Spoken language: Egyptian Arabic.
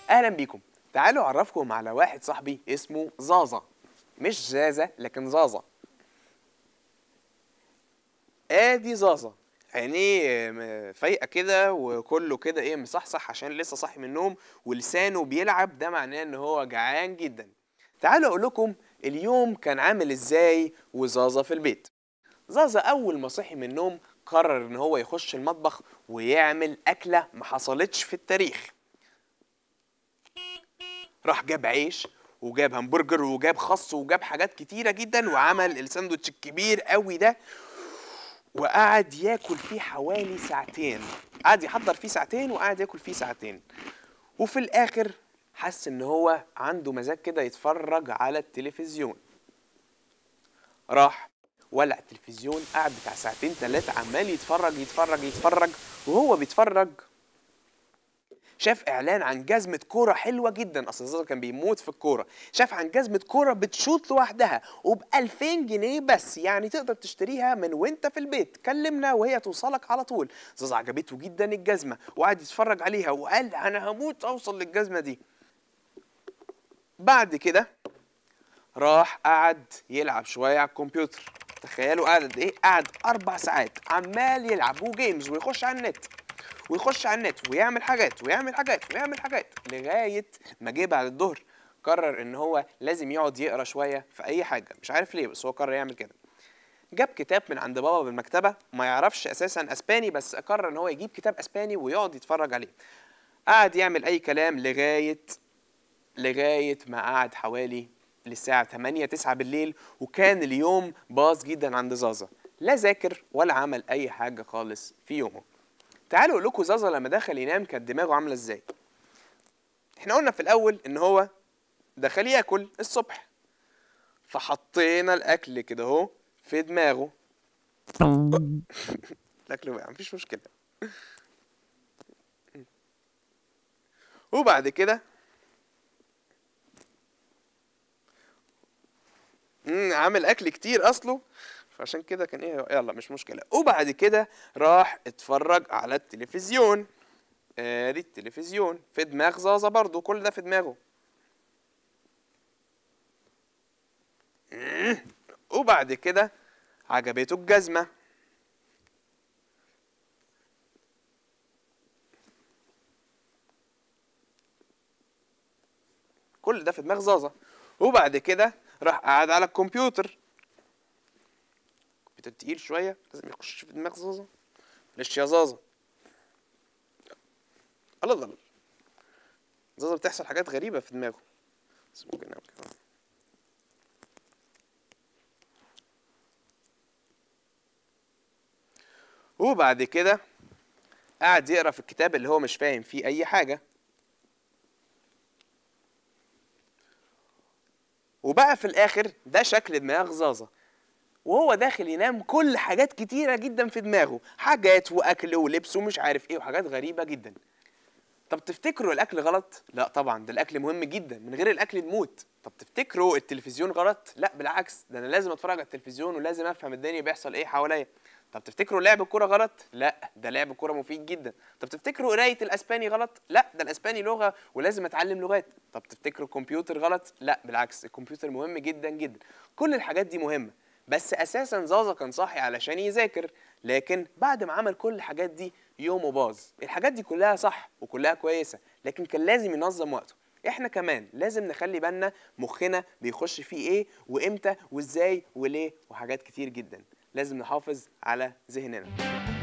اهلا بيكم تعالوا اعرفكم على واحد صاحبي اسمه زازا مش زازا لكن زازا ادي زازا عينيه م- فايقه كده وكله كده ايه مصحصح عشان لسه صاحي من النوم ولسانه بيلعب ده معناه ان هو جعان جدا تعالوا اقول لكم اليوم كان عامل ازاي وزازا في البيت زازا اول ما صحي من النوم قرر ان هو يخش المطبخ ويعمل اكله ما حصلتش في التاريخ راح جاب عيش وجاب همبرجر وجاب خس وجاب حاجات كتيره جدا وعمل الساندوتش الكبير قوي ده وقعد ياكل فيه حوالي ساعتين قعد يحضر فيه ساعتين وقعد ياكل فيه ساعتين وفي الاخر حس ان هو عنده مزاج كده يتفرج على التلفزيون راح ولع التلفزيون قعد بتاع ساعتين ثلاثة عمال يتفرج يتفرج يتفرج وهو بيتفرج شاف اعلان عن جزمه كوره حلوه جدا اصل زازا كان بيموت في الكوره شاف عن جزمه كوره بتشوط لوحدها وب 2000 جنيه بس يعني تقدر تشتريها من وانت في البيت كلمنا وهي توصلك على طول زازا عجبته جدا الجزمه وقعد يتفرج عليها وقال انا هموت اوصل للجزمه دي بعد كده راح قعد يلعب شويه على الكمبيوتر تخيلوا قعد قد ايه قعد اربع ساعات عمال يلعب وجيمز ويخش على النت ويخش على النت ويعمل حاجات ويعمل حاجات ويعمل حاجات لغايه ما جه بعد الظهر قرر ان هو لازم يقعد يقرا شويه في اي حاجه مش عارف ليه بس هو قرر يعمل كده جاب كتاب من عند بابا بالمكتبه ما يعرفش اساسا اسباني بس قرر ان هو يجيب كتاب اسباني ويقعد يتفرج عليه قعد يعمل اي كلام لغايه لغايه ما قعد حوالي للساعه 8 9 بالليل وكان اليوم باظ جدا عند زازا لا ذاكر ولا عمل اي حاجه خالص في يومه تعالوا اقول لكم زازا لما دخل ينام كانت دماغه عامله ازاي احنا قلنا في الاول ان هو دخل ياكل الصبح فحطينا الاكل كده اهو في دماغه الاكل وقع مفيش مشكله وبعد كده امم عامل اكل كتير اصله فعشان كده كان ايه يلا مش مشكله وبعد كده راح اتفرج على التلفزيون ادي التلفزيون في دماغ زازا برضو كل ده في دماغه مم. وبعد كده عجبته الجزمه كل ده في دماغ زازا وبعد كده راح قعد على الكمبيوتر الكمبيوتر تقيل شويه لازم يخش في دماغ زازا معلش يا زازا الله الله الله. زازا بتحصل حاجات غريبه في دماغه بس ممكن نعمل كده وبعد كده قعد يقرا في الكتاب اللي هو مش فاهم فيه اي حاجه وبقى في الاخر ده شكل دماغ زازا وهو داخل ينام كل حاجات كتيرة جدا في دماغه حاجات وأكل ولبس ومش عارف إيه وحاجات غريبة جدا طب تفتكروا الأكل غلط؟ لا طبعا ده الأكل مهم جدا من غير الأكل نموت طب تفتكروا التلفزيون غلط؟ لا بالعكس ده أنا لازم أتفرج على التلفزيون ولازم أفهم الدنيا بيحصل إيه حواليا طب تفتكروا لعب الكورة غلط؟ لا ده لعب الكورة مفيد جدا طب تفتكروا قراية الأسباني غلط؟ لا ده الأسباني لغة ولازم أتعلم لغات طب تفتكروا الكمبيوتر غلط؟ لا بالعكس الكمبيوتر مهم جدا جدا كل الحاجات دي مهمة بس اساسا زازا كان صاحي علشان يذاكر لكن بعد ما عمل كل الحاجات دي يومه باظ الحاجات دي كلها صح وكلها كويسه لكن كان لازم ينظم وقته احنا كمان لازم نخلي بالنا مخنا بيخش فيه ايه وامتى وازاي وليه وحاجات كتير جدا لازم نحافظ على ذهننا